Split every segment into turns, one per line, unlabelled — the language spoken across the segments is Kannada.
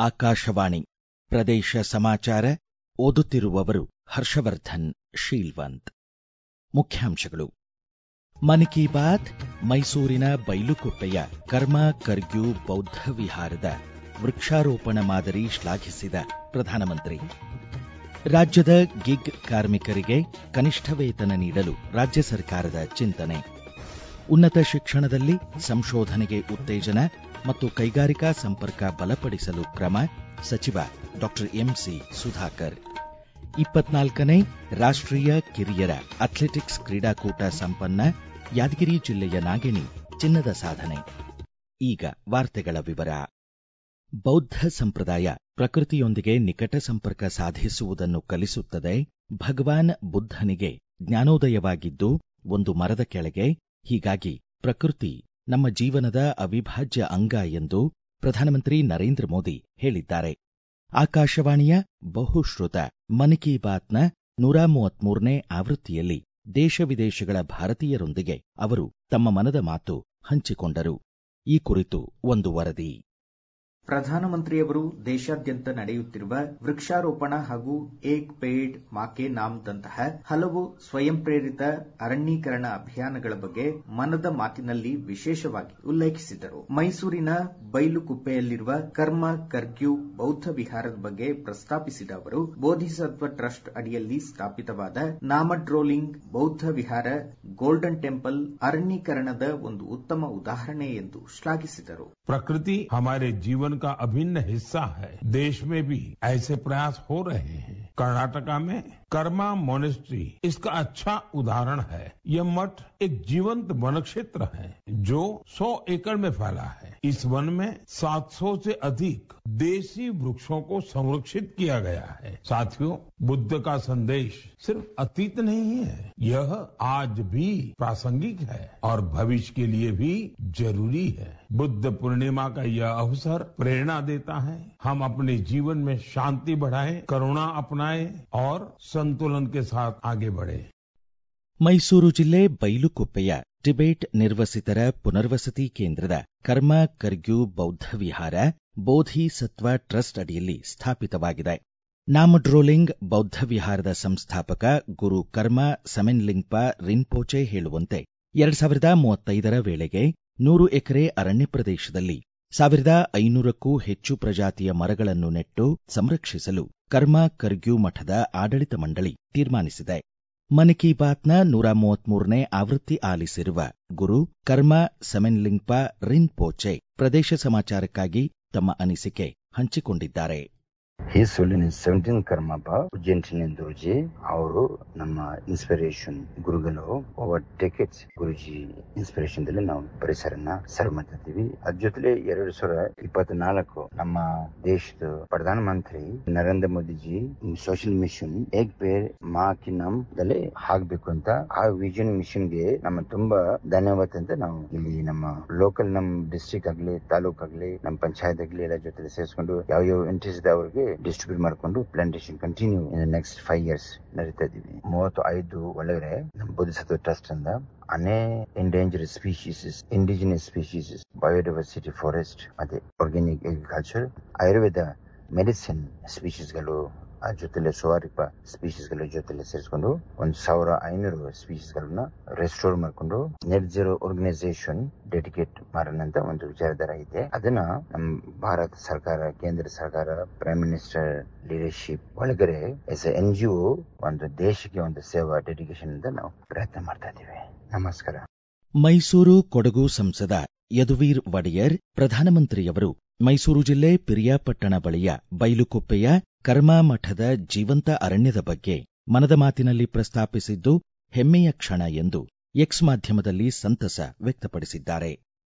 ಆಕಾಶವಾಣಿ ಪ್ರದೇಶ ಸಮಾಚಾರ ಓದುತ್ತಿರುವವರು ಹರ್ಷವರ್ಧನ್ ಶೀಲ್ವಂತ್ ಮುಖ್ಯಾಂಶಗಳು ಮನ್ ಕಿ ಬಾತ್ ಮೈಸೂರಿನ ಬೈಲುಕುಪ್ಪೆಯ ಕರ್ಮ ಕರ್ಗ್ಯೂ ಬೌದ್ಧ ವಿಹಾರದ ವೃಕ್ಷಾರೋಪಣ ಮಾದರಿ ಶ್ಲಾಘಿಸಿದ ಪ್ರಧಾನಮಂತ್ರಿ ರಾಜ್ಯದ ಗಿಗ್ ಕಾರ್ಮಿಕರಿಗೆ ಕನಿಷ್ಠ ವೇತನ ನೀಡಲು ರಾಜ್ಯ ಸರ್ಕಾರದ ಚಿಂತನೆ ಉನ್ನತ ಶಿಕ್ಷಣದಲ್ಲಿ ಸಂಶೋಧನೆಗೆ ಉತ್ತೇಜನ ಮತ್ತು ಕೈಗಾರಿಕಾ ಸಂಪರ್ಕ ಬಲಪಡಿಸಲು ಕ್ರಮ ಸಚಿವ ಡಾಕ್ಟರ್ ಎಂಸಿ ಸುಧಾಕರ್ ಇಪ್ಪತ್ನಾಲ್ಕನೇ ರಾಷ್ಟ್ರೀಯ ಕಿರಿಯರ ಅಥ್ಲೆಟಿಕ್ಸ್ ಕ್ರೀಡಾಕೂಟ ಸಂಪನ್ನ ಯಾದಗಿರಿ ಜಿಲ್ಲೆಯ ನಾಗಿಣಿ ಚಿನ್ನದ ಸಾಧನೆ ಈಗ ವಾರ್ತೆಗಳ ವಿವರ ಬೌದ್ಧ ಸಂಪ್ರದಾಯ ಪ್ರಕೃತಿಯೊಂದಿಗೆ ನಿಕಟ ಸಂಪರ್ಕ ಸಾಧಿಸುವುದನ್ನು ಕಲಿಸುತ್ತದೆ ಭಗವಾನ್ ಬುದ್ಧನಿಗೆ ಜ್ಞಾನೋದಯವಾಗಿದ್ದು ಒಂದು ಮರದ ಕೆಳಗೆ ಹೀಗಾಗಿ ಪ್ರಕೃತಿ ನಮ್ಮ ಜೀವನದ ಅವಿಭಾಜ್ಯ ಅಂಗ ಎಂದು ಪ್ರಧಾನಮಂತ್ರಿ ನರೇಂದ್ರ ಮೋದಿ ಹೇಳಿದ್ದಾರೆ ಆಕಾಶವಾಣಿಯ ಬಹುಶ್ರುತ ಮನ್ ಕಿ ಬಾತ್ನ ನೂರ ಮೂವತ್ಮೂರನೇ ಆವೃತ್ತಿಯಲ್ಲಿ ದೇಶ ವಿದೇಶಗಳ ಭಾರತೀಯರೊಂದಿಗೆ ಅವರು ತಮ್ಮ ಮನದ ಮಾತು ಹಂಚಿಕೊಂಡರು ಈ ಕುರಿತು ಒಂದು ವರದಿ
ಪ್ರಧಾನಮಂತ್ರಿಯವರು ದೇಶಾದ್ಯಂತ ನಡೆಯುತ್ತಿರುವ ವೃಕ್ಷಾರೋಪಣ ಹಾಗೂ ಏಕ್ ಪೇಡ್ ಮಾಕೆ ನಾಮ್ ದಂತಹ ಹಲವು ಸ್ವಯಂ ಪ್ರೇರಿತ ಅರಣ್ಯೀಕರಣ ಅಭಿಯಾನಗಳ ಬಗ್ಗೆ ಮನದ ಮಾತಿನಲ್ಲಿ ವಿಶೇಷವಾಗಿ ಉಲ್ಲೇಖಿಸಿದರು ಮೈಸೂರಿನ ಬೈಲುಕುಪ್ಪೆಯಲ್ಲಿರುವ ಕರ್ಮ ಕರ್ಗ್ಯೂ ಬೌದ್ಧ ವಿಹಾರದ ಬಗ್ಗೆ ಪ್ರಸ್ತಾಪಿಸಿದ ಅವರು ಬೋಧಿಸತ್ವ ಟ್ರಸ್ಟ್ ಅಡಿಯಲ್ಲಿ ಸ್ಥಾಪಿತವಾದ ನಾಮಡ್ರೋಲಿಂಗ್ ಬೌದ್ಧ ವಿಹಾರ ಗೋಲ್ಡನ್ ಟೆಂಪಲ್ ಅರಣ್ಯೀಕರಣದ ಒಂದು ಉತ್ತಮ ಉದಾಹರಣೆ ಎಂದು ಶ್ಲಾಘಿಸಿದರು
प्रकृति हमारे जीवन का अभिन्न हिस्सा है देश में भी ऐसे प्रयास हो रहे हैं कर्नाटका में कर्मा मोनेस्ट्री इसका अच्छा उदाहरण है यह मठ एक जीवंत वन क्षेत्र है जो 100 एकड़ में फैला है इस वन में 700 से अधिक देसी वृक्षों को संरक्षित किया गया है साथियों बुद्ध का संदेश सिर्फ अतीत नहीं है यह आज भी प्रासंगिक है और भविष्य के लिए भी जरूरी है बुद्ध पूर्णिमा का यह अवसर प्रेरणा देता है हम अपने जीवन में शांति बढ़ाएं करुणा अपनाएं और संतुलन के साथ आगे बढ़े
ಮೈಸೂರು ಜಿಲ್ಲೆ ಬೈಲುಕುಪ್ಪೆಯ ಟಿಬೇಟ್ ನಿರ್ವಸಿತರ ಪುನರ್ವಸತಿ ಕೇಂದ್ರದ ಕರ್ಮ ಕರ್ಗ್ಯೂ ಬೌದ್ಧ ವಿಹಾರ ಬೋಧಿ ಸತ್ವ ಟ್ರಸ್ಟ್ ಅಡಿಯಲ್ಲಿ ಸ್ಥಾಪಿತವಾಗಿದೆ ನಾಮಡ್ರೋಲಿಂಗ್ ಬೌದ್ಧ ವಿಹಾರದ ಸಂಸ್ಥಾಪಕ ಗುರು ಕರ್ಮ ಸಮೆನ್ಲಿಂಗ್ಪ ರಿನ್ಪೋಚೆ ಹೇಳುವಂತೆ ಎರಡ್ ಸಾವಿರದ ಮೂವತ್ತೈದರ ವೇಳೆಗೆ ನೂರು ಎಕರೆ ಅರಣ್ಯ ಪ್ರದೇಶದಲ್ಲಿ ಸಾವಿರದ ಐನೂರಕ್ಕೂ ಹೆಚ್ಚು ಪ್ರಜಾತಿಯ ಮರಗಳನ್ನು ನೆಟ್ಟು ಸಂರಕ್ಷಿಸಲು ಕರ್ಮ ಕರ್ಗ್ಯೂ ಮಠದ ಆಡಳಿತ ಮಂಡಳಿ ತೀರ್ಮಾನಿಸಿದೆ ಮನ್ ಕಿ ಬಾತ್ನ ನೂರ ಮೂವತ್ಮೂರನೇ ಆವೃತ್ತಿ ಆಲಿಸಿರುವ ಗುರು ಕರ್ಮ ಸೆಮೆನ್ಲಿಂಗ್ಪ ರಿನ್ ಪೋಚೆ ಪ್ರದೇಶ ಸಮಾಚಾರಕ್ಕಾಗಿ ತಮ್ಮ ಅನಿಸಿಕೆ ಹಂಚಿಕೊಂಡಿದ್ದಾರೆ
His Holiness 17 ಕರ್ಮಪ್ಪ ಉಜ್ಜಯಿನಿ ಅವರು ನಮ್ಮ ಇನ್ಸ್ಪಿರೇಷನ್ ಗುರುಗಳು ಓವರ್ ಡೆಕೆಟ್ಸ್ ಗುರುಜಿ ಇನ್ಸ್ಪಿರೇಷನ್ ದಲ್ಲಿ ನಾವು ಪರಿಸರನ ಸರ್ವ್ ಮಾಡ್ತಿದ್ದೀವಿ ಅದ್ರ ಜೊತೆಲೆ ಎರಡು ಸಾವಿರ ಇಪ್ಪತ್ನಾಲ್ಕು ನಮ್ಮ ದೇಶದ ಪ್ರಧಾನ ಮಂತ್ರಿ ನರೇಂದ್ರ ಮೋದಿಜಿ ಸೋಷಿಯಲ್ ಮಿಷನ್ ಏಕ್ ಪೇರ್ ಮಾ ಕಿ ನಮ್ ದಲ್ಲಿ ಹಾಕ್ಬೇಕು ಅಂತ ಆ ವಿಷನ್ ಮಿಷನ್ ಗೆ ನಮ್ಮ ತುಂಬಾ ಧನ್ಯವಾದ ಅಂತ ನಾವು ಇಲ್ಲಿ ನಮ್ಮ ಲೋಕಲ್ ನಮ್ ಡಿಸ್ಟ್ರಿಕ್ಟ್ ಆಗ್ಲಿ ತಾಲೂಕ್ ಆಗ್ಲಿ ನಮ್ಮ ಪಂಚಾಯತ್ ಆಗ್ಲಿ ಎಲ್ಲ ಜೊತೆ ಸೇರಿಸ್ಕೊಂಡು ಯಾವ ಯಾವ ಇಂಟ್ರೆಸ್ಟ್ ಅವ್ರಿಗೆ ಡಿಸ್ಟ್ರಿಬ್ಯೂಟ್ ಮಾಡಿಕೊಂಡು plantation continue in next five years ನಡೀತಾ ಇದೀವಿ ಮೂವತ್ತು ಐದು ಒಳಗಡೆ ನಮ್ಮ ಬೋಧಿಸತ್ವ ಟ್ರಸ್ಟ್ ಅಂದ ಅನೇ endanger species indigenous species biodiversity forest ಮತ್ತೆ ಆರ್ಗ್ಯಾನಿಕ್ ಅಗ್ರಿಕಲ್ಚರ್ ಆಯುರ್ವೇದ ಮೆಡಿಸಿನ್ ಸ್ಪೀಶೀಸ್ಗಳು ಆ ಜೊತೆಲೆ ಸ್ವಾರಿಪ ಸ್ಪೀಶೀಸ್ಗಳ ಜೊತೆಲೆ ಸೇರಿಸ್ಕೊಂಡು ಒಂದ್ ಸಾವಿರ ಐನೂರು ಸ್ಪೀಶೀಸ್ಗಳನ್ನ ರೆಸ್ಟೋರ್ ಮಾಡ್ಕೊಂಡು ನೆಟ್ ಜೀರೋ ಆರ್ಗನೈಸೇಷನ್ ಡೆಡಿಕೇಟ್ ಮಾಡೋಣ ಅಂತ ಒಂದು ವಿಚಾರಧಾರ ಇದೆ ಅದನ್ನ ನಮ್ಮ ಭಾರತ ಸರ್ಕಾರ ಕೇಂದ್ರ ಸರ್ಕಾರ ಪ್ರೈಮ್ ಮಿನಿಸ್ಟರ್ ಲೀಡರ್ಶಿಪ್ ಒಳಗಡೆ ಎಸ್ ಎನ್ ಜಿ ಒ ಒಂದು ದೇಶಕ್ಕೆ ಒಂದು ಸೇವಾ ಡೆಡಿಕೇಶನ್ ಅಂತ ನಾವು ಪ್ರಯತ್ನ ಮಾಡ್ತಾ ಇದ್ದೀವಿ ನಮಸ್ಕಾರ
ಮೈಸೂರು ಕೊಡಗು ಸಂಸದ ಯದುವೀರ್ ಒಡೆಯರ್ ಪ್ರಧಾನಮಂತ್ರಿಯವರು ಮೈಸೂರು ಜಿಲ್ಲೆ ಪಿರಿಯಾಪಟ್ಟಣ ಬಳಿಯ ಬೈಲುಕುಪ್ಪೆಯ ಕರ್ಮಾ ಮಠದ ಜೀವಂತ ಅರಣ್ಯದ ಬಗ್ಗೆ ಮನದ ಮಾತಿನಲ್ಲಿ ಪ್ರಸ್ತಾಪಿಸಿದ್ದು ಹೆಮ್ಮೆಯ ಕ್ಷಣ ಎಂದು ಎಕ್ಸ್ ಮಾಧ್ಯಮದಲ್ಲಿ ಸಂತಸ ವ್ಯಕ್ತಪಡಿಸಿದ್ದಾರೆ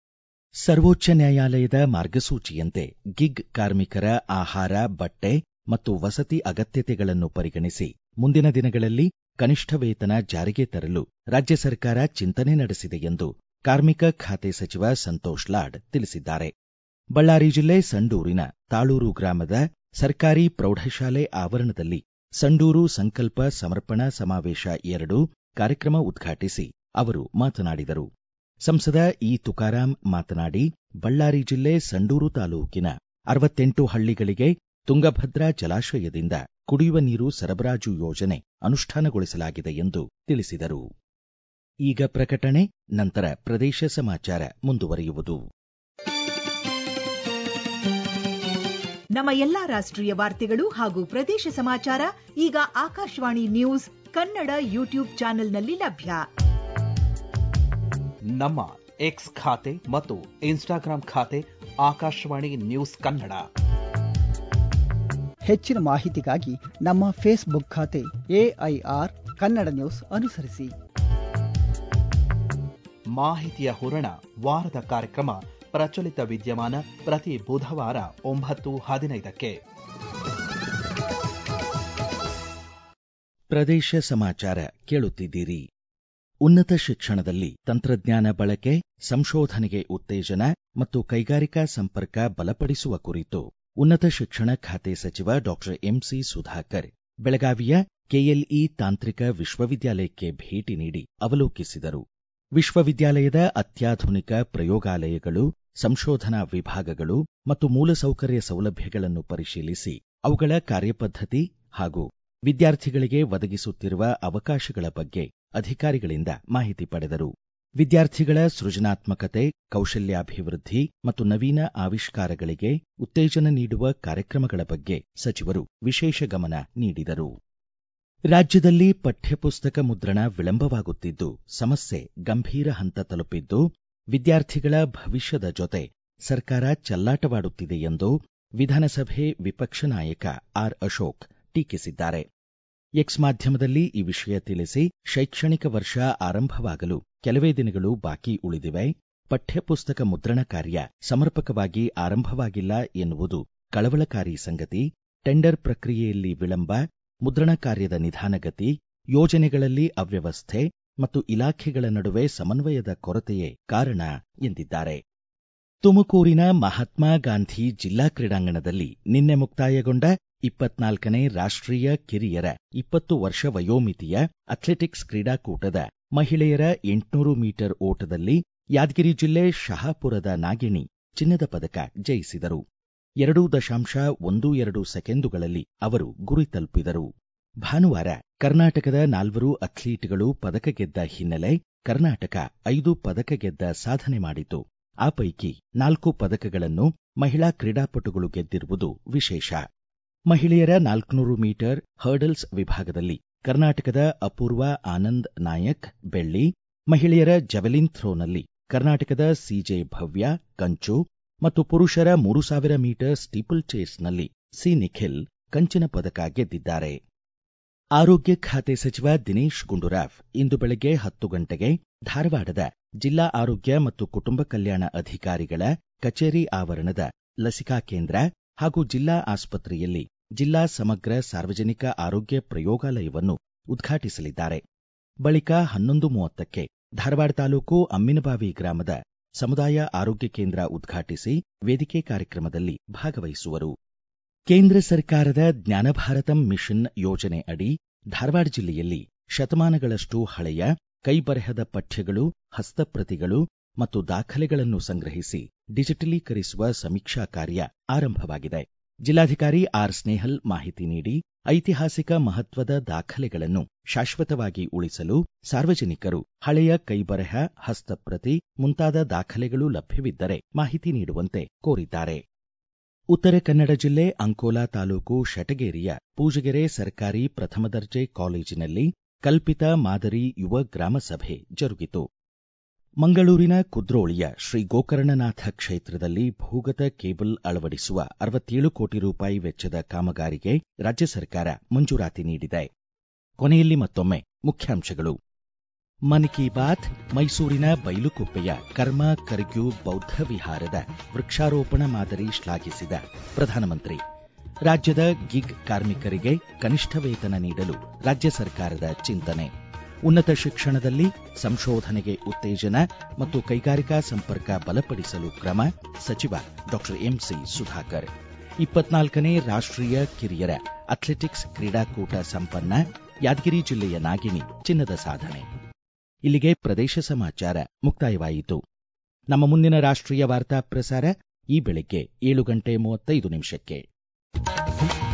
ಸರ್ವೋಚ್ಚ ನ್ಯಾಯಾಲಯದ ಮಾರ್ಗಸೂಚಿಯಂತೆ ಗಿಗ್ ಕಾರ್ಮಿಕರ ಆಹಾರ ಬಟ್ಟೆ ಮತ್ತು ವಸತಿ ಅಗತ್ಯತೆಗಳನ್ನು ಪರಿಗಣಿಸಿ ಮುಂದಿನ ದಿನಗಳಲ್ಲಿ ಕನಿಷ್ಠ ವೇತನ ಜಾರಿಗೆ ತರಲು ರಾಜ್ಯ ಸರ್ಕಾರ ಚಿಂತನೆ ನಡೆಸಿದೆ ಎಂದು ಕಾರ್ಮಿಕ ಖಾತೆ ಸಚಿವ ಸಂತೋಷ್ ಲಾಡ್ ತಿಳಿಸಿದ್ದಾರೆ ಬಳ್ಳಾರಿ ಜಿಲ್ಲೆ ಸಂಡೂರಿನ ತಾಳೂರು ಗ್ರಾಮದ ಸರ್ಕಾರಿ ಪ್ರೌಢಶಾಲೆ ಆವರಣದಲ್ಲಿ ಸಂಡೂರು ಸಂಕಲ್ಪ ಸಮರ್ಪಣಾ ಸಮಾವೇಶ ಎರಡು ಕಾರ್ಯಕ್ರಮ ಉದ್ಘಾಟಿಸಿ ಅವರು ಮಾತನಾಡಿದರು ಸಂಸದ ಇ ತುಕಾರಾಂ ಮಾತನಾಡಿ ಬಳ್ಳಾರಿ ಜಿಲ್ಲೆ ಸಂಡೂರು ತಾಲೂಕಿನ ಅರವತ್ತೆಂಟು ಹಳ್ಳಿಗಳಿಗೆ ತುಂಗಭದ್ರಾ ಜಲಾಶಯದಿಂದ ಕುಡಿಯುವ ನೀರು ಸರಬರಾಜು ಯೋಜನೆ ಅನುಷ್ಠಾನಗೊಳಿಸಲಾಗಿದೆ ಎಂದು ತಿಳಿಸಿದರು ಈಗ ಪ್ರಕಟಣೆ ನಂತರ ಪ್ರದೇಶ ಸಮಾಚಾರ ಮುಂದುವರಿಯುವುದು
ನಮ್ಮ ಎಲ್ಲಾ ರಾಷ್ಟ್ರೀಯ ವಾರ್ತೆಗಳು ಹಾಗೂ ಪ್ರದೇಶ ಸಮಾಚಾರ ಈಗ ಆಕಾಶವಾಣಿ ನ್ಯೂಸ್ ಕನ್ನಡ ಯೂಟ್ಯೂಬ್ ಚಾನೆಲ್ನಲ್ಲಿ ಲಭ್ಯ
ನಮ್ಮ ಎಕ್ಸ್ ಖಾತೆ ಮತ್ತು ಇನ್ಸ್ಟಾಗ್ರಾಂ ಖಾತೆ ಆಕಾಶವಾಣಿ ನ್ಯೂಸ್ ಕನ್ನಡ
ಹೆಚ್ಚಿನ ಮಾಹಿತಿಗಾಗಿ ನಮ್ಮ ಫೇಸ್ಬುಕ್ ಖಾತೆ ಎಐಆರ್ ಕನ್ನಡ ನ್ಯೂಸ್ ಅನುಸರಿಸಿ
ಮಾಹಿತಿಯ ಹೂರಣ ವಾರದ ಕಾರ್ಯಕ್ರಮ ಪ್ರಚಲಿತ ವಿದ್ಯಮಾನ ಪ್ರತಿ ಬುಧವಾರ ಒಂಬತ್ತು ಹದಿನೈದಕ್ಕೆ
ಪ್ರದೇಶ ಸಮಾಚಾರ ಕೇಳುತ್ತಿದ್ದೀರಿ ಉನ್ನತ ಶಿಕ್ಷಣದಲ್ಲಿ ತಂತ್ರಜ್ಞಾನ ಬಳಕೆ ಸಂಶೋಧನೆಗೆ ಉತ್ತೇಜನ ಮತ್ತು ಕೈಗಾರಿಕಾ ಸಂಪರ್ಕ ಬಲಪಡಿಸುವ ಕುರಿತು ಉನ್ನತ ಶಿಕ್ಷಣ ಖಾತೆ ಸಚಿವ ಡಾಕ್ಟರ್ ಎಂಸಿ ಸುಧಾಕರ್ ಬೆಳಗಾವಿಯ ಕೆಎಲ್ಇ ತಾಂತ್ರಿಕ ವಿಶ್ವವಿದ್ಯಾಲಯಕ್ಕೆ ಭೇಟಿ ನೀಡಿ ಅವಲೋಕಿಸಿದರು ವಿಶ್ವವಿದ್ಯಾಲಯದ ಅತ್ಯಾಧುನಿಕ ಪ್ರಯೋಗಾಲಯಗಳು ಸಂಶೋಧನಾ ವಿಭಾಗಗಳು ಮತ್ತು ಮೂಲಸೌಕರ್ಯ ಸೌಲಭ್ಯಗಳನ್ನು ಪರಿಶೀಲಿಸಿ ಅವುಗಳ ಕಾರ್ಯಪದ್ಧತಿ ಹಾಗೂ ವಿದ್ಯಾರ್ಥಿಗಳಿಗೆ ಒದಗಿಸುತ್ತಿರುವ ಅವಕಾಶಗಳ ಬಗ್ಗೆ ಅಧಿಕಾರಿಗಳಿಂದ ಮಾಹಿತಿ ಪಡೆದರು ವಿದ್ಯಾರ್ಥಿಗಳ ಸೃಜನಾತ್ಮಕತೆ ಕೌಶಲ್ಯಾಭಿವೃದ್ಧಿ ಮತ್ತು ನವೀನ ಆವಿಷ್ಕಾರಗಳಿಗೆ ಉತ್ತೇಜನ ನೀಡುವ ಕಾರ್ಯಕ್ರಮಗಳ ಬಗ್ಗೆ ಸಚಿವರು ವಿಶೇಷ ಗಮನ ನೀಡಿದರು ರಾಜ್ಯದಲ್ಲಿ ಪಠ್ಯಪುಸ್ತಕ ಮುದ್ರಣ ವಿಳಂಬವಾಗುತ್ತಿದ್ದು ಸಮಸ್ಯೆ ಗಂಭೀರ ಹಂತ ತಲುಪಿದ್ದು ವಿದ್ಯಾರ್ಥಿಗಳ ಭವಿಷ್ಯದ ಜೊತೆ ಸರ್ಕಾರ ಚೆಲ್ಲಾಟವಾಡುತ್ತಿದೆ ಎಂದು ವಿಧಾನಸಭೆ ವಿಪಕ್ಷ ನಾಯಕ ಆರ್ ಅಶೋಕ್ ಟೀಕಿಸಿದ್ದಾರೆ ಎಕ್ಸ್ ಮಾಧ್ಯಮದಲ್ಲಿ ಈ ವಿಷಯ ತಿಳಿಸಿ ಶೈಕ್ಷಣಿಕ ವರ್ಷ ಆರಂಭವಾಗಲು ಕೆಲವೇ ದಿನಗಳು ಬಾಕಿ ಉಳಿದಿವೆ ಪಠ್ಯಪುಸ್ತಕ ಮುದ್ರಣ ಕಾರ್ಯ ಸಮರ್ಪಕವಾಗಿ ಆರಂಭವಾಗಿಲ್ಲ ಎನ್ನುವುದು ಕಳವಳಕಾರಿ ಸಂಗತಿ ಟೆಂಡರ್ ಪ್ರಕ್ರಿಯೆಯಲ್ಲಿ ವಿಳಂಬ ಮುದ್ರಣ ಕಾರ್ಯದ ನಿಧಾನಗತಿ ಯೋಜನೆಗಳಲ್ಲಿ ಅವ್ಯವಸ್ಥೆ ಮತ್ತು ಇಲಾಖೆಗಳ ನಡುವೆ ಸಮನ್ವಯದ ಕೊರತೆಯೇ ಕಾರಣ ಎಂದಿದ್ದಾರೆ ತುಮಕೂರಿನ ಮಹಾತ್ಮ ಗಾಂಧಿ ಜಿಲ್ಲಾ ಕ್ರೀಡಾಂಗಣದಲ್ಲಿ ನಿನ್ನೆ ಮುಕ್ತಾಯಗೊಂಡ ಇಪ್ಪತ್ನಾಲ್ಕನೇ ರಾಷ್ಟ್ರೀಯ ಕಿರಿಯರ ಇಪ್ಪತ್ತು ವರ್ಷ ವಯೋಮಿತಿಯ ಅಥ್ಲೆಟಿಕ್ಸ್ ಕ್ರೀಡಾಕೂಟದ ಮಹಿಳೆಯರ ಎಂಟುನೂರು ಮೀಟರ್ ಓಟದಲ್ಲಿ ಯಾದಗಿರಿ ಜಿಲ್ಲೆ ಶಹಾಪುರದ ನಾಗಿಣಿ ಚಿನ್ನದ ಪದಕ ಜಯಿಸಿದರು ಎರಡು ದಶಾಂಶ ಒಂದು ಎರಡು ಸೆಕೆಂಡುಗಳಲ್ಲಿ ಅವರು ಗುರಿ ತಲುಪಿದರು ಭಾನುವಾರ ಕರ್ನಾಟಕದ ನಾಲ್ವರು ಅಥ್ಲೀಟ್ಗಳು ಪದಕ ಗೆದ್ದ ಹಿನ್ನೆಲೆ ಕರ್ನಾಟಕ ಐದು ಪದಕ ಗೆದ್ದ ಸಾಧನೆ ಮಾಡಿತು ಆ ಪೈಕಿ ನಾಲ್ಕು ಪದಕಗಳನ್ನು ಮಹಿಳಾ ಕ್ರೀಡಾಪಟುಗಳು ಗೆದ್ದಿರುವುದು ವಿಶೇಷ ಮಹಿಳೆಯರ ನಾಲ್ಕುನೂರು ಮೀಟರ್ ಹರ್ಡಲ್ಸ್ ವಿಭಾಗದಲ್ಲಿ ಕರ್ನಾಟಕದ ಅಪೂರ್ವ ಆನಂದ್ ನಾಯಕ್ ಬೆಳ್ಳಿ ಮಹಿಳೆಯರ ಜವೆಲಿನ್ ಥ್ರೋನಲ್ಲಿ ಕರ್ನಾಟಕದ ಸಿಜೆ ಭವ್ಯ ಕಂಚು ಮತ್ತು ಪುರುಷರ ಮೂರು ಸಾವಿರ ಮೀಟರ್ ಸ್ಟೀಪಲ್ ಚೇಸ್ನಲ್ಲಿ ಸಿ ನಿಖಿಲ್ ಕಂಚಿನ ಪದಕ ಗೆದ್ದಿದ್ದಾರೆ ಆರೋಗ್ಯ ಖಾತೆ ಸಚಿವ ದಿನೇಶ್ ಗುಂಡೂರಾವ್ ಇಂದು ಬೆಳಗ್ಗೆ ಹತ್ತು ಗಂಟೆಗೆ ಧಾರವಾಡದ ಜಿಲ್ಲಾ ಆರೋಗ್ಯ ಮತ್ತು ಕುಟುಂಬ ಕಲ್ಯಾಣ ಅಧಿಕಾರಿಗಳ ಕಚೇರಿ ಆವರಣದ ಲಸಿಕಾ ಕೇಂದ್ರ ಹಾಗೂ ಜಿಲ್ಲಾ ಆಸ್ಪತ್ರೆಯಲ್ಲಿ ಜಿಲ್ಲಾ ಸಮಗ್ರ ಸಾರ್ವಜನಿಕ ಆರೋಗ್ಯ ಪ್ರಯೋಗಾಲಯವನ್ನು ಉದ್ಘಾಟಿಸಲಿದ್ದಾರೆ ಬಳಿಕ ಹನ್ನೊಂದು ಮೂವತ್ತಕ್ಕೆ ಧಾರವಾಡ ತಾಲೂಕು ಅಮ್ಮಿನಬಾವಿ ಗ್ರಾಮದ ಸಮುದಾಯ ಆರೋಗ್ಯ ಕೇಂದ್ರ ಉದ್ಘಾಟಿಸಿ ವೇದಿಕೆ ಕಾರ್ಯಕ್ರಮದಲ್ಲಿ ಭಾಗವಹಿಸುವರು ಕೇಂದ್ರ ಸರ್ಕಾರದ ಜ್ಞಾನಭಾರತಂ ಮಿಷನ್ ಯೋಜನೆ ಅಡಿ ಧಾರವಾಡ ಜಿಲ್ಲೆಯಲ್ಲಿ ಶತಮಾನಗಳಷ್ಟು ಹಳೆಯ ಕೈಬರೆಹದ ಪಠ್ಯಗಳು ಹಸ್ತಪ್ರತಿಗಳು ಮತ್ತು ದಾಖಲೆಗಳನ್ನು ಸಂಗ್ರಹಿಸಿ ಡಿಜಿಟಲೀಕರಿಸುವ ಸಮೀಕ್ಷಾ ಕಾರ್ಯ ಆರಂಭವಾಗಿದೆ ಜಿಲ್ಲಾಧಿಕಾರಿ ಆರ್ ಸ್ನೇಹಲ್ ಮಾಹಿತಿ ನೀಡಿ ಐತಿಹಾಸಿಕ ಮಹತ್ವದ ದಾಖಲೆಗಳನ್ನು ಶಾಶ್ವತವಾಗಿ ಉಳಿಸಲು ಸಾರ್ವಜನಿಕರು ಹಳೆಯ ಕೈಬರೆಹ ಹಸ್ತಪ್ರತಿ ಮುಂತಾದ ದಾಖಲೆಗಳು ಲಭ್ಯವಿದ್ದರೆ ಮಾಹಿತಿ ನೀಡುವಂತೆ ಕೋರಿದ್ದಾರೆ ಉತ್ತರ ಕನ್ನಡ ಜಿಲ್ಲೆ ಅಂಕೋಲಾ ತಾಲೂಕು ಶಟಗೇರಿಯ ಪೂಜಗೆರೆ ಸರ್ಕಾರಿ ಪ್ರಥಮ ದರ್ಜೆ ಕಾಲೇಜಿನಲ್ಲಿ ಕಲ್ಪಿತ ಮಾದರಿ ಯುವ ಗ್ರಾಮ ಸಭೆ ಜರುಗಿತು ಮಂಗಳೂರಿನ ಕುದ್ರೋಳಿಯ ಶ್ರೀ ಗೋಕರ್ಣನಾಥ ಕ್ಷೇತ್ರದಲ್ಲಿ ಭೂಗತ ಕೇಬಲ್ ಅಳವಡಿಸುವ ಅರವತ್ತೇಳು ಕೋಟಿ ರೂಪಾಯಿ ವೆಚ್ಚದ ಕಾಮಗಾರಿಗೆ ರಾಜ್ಯ ಸರ್ಕಾರ ಮಂಜೂರಾತಿ ನೀಡಿದೆ ಕೊನೆಯಲ್ಲಿ ಮತ್ತೊಮ್ಮೆ ಮುಖ್ಯಾಂಶಗಳು ಮನ್ ಕಿ ಬಾತ್ ಮೈಸೂರಿನ ಬೈಲುಕುಪ್ಪೆಯ ಕರ್ಮ ಕರ್ಗ್ಯೂ ಬೌದ್ಧ ವಿಹಾರದ ವೃಕ್ಷಾರೋಪಣ ಮಾದರಿ ಶ್ಲಾಘಿಸಿದ ಪ್ರಧಾನಮಂತ್ರಿ ರಾಜ್ಯದ ಗಿಗ್ ಕಾರ್ಮಿಕರಿಗೆ ಕನಿಷ್ಠ ವೇತನ ನೀಡಲು ರಾಜ್ಯ ಸರ್ಕಾರದ ಚಿಂತನೆ ಉನ್ನತ ಶಿಕ್ಷಣದಲ್ಲಿ ಸಂಶೋಧನೆಗೆ ಉತ್ತೇಜನ ಮತ್ತು ಕೈಗಾರಿಕಾ ಸಂಪರ್ಕ ಬಲಪಡಿಸಲು ಕ್ರಮ ಸಚಿವ ಡಾಕ್ಟರ್ ಎಂಸಿ ಸುಧಾಕರ್ ಇಪ್ಪತ್ನಾಲ್ಕನೇ ರಾಷ್ಟ್ರೀಯ ಕಿರಿಯರ ಅಥ್ಲೆಟಿಕ್ಸ್ ಕ್ರೀಡಾಕೂಟ ಸಂಪನ್ನ ಯಾದಗಿರಿ ಜಿಲ್ಲೆಯ ನಾಗಿಣಿ ಚಿನ್ನದ ಸಾಧನೆ ಇಲ್ಲಿಗೆ ಪ್ರದೇಶ ಸಮಾಚಾರ ಮುಕ್ತಾಯವಾಯಿತು ನಮ್ಮ ಮುಂದಿನ ರಾಷ್ಟ್ರೀಯ ವಾರ್ತಾ ಪ್ರಸಾರ ಈ ಬೆಳಿಗ್ಗೆ ಏಳು ಗಂಟೆ ಮೂವತ್ತೈದು ನಿಮಿಷಕ್ಕೆ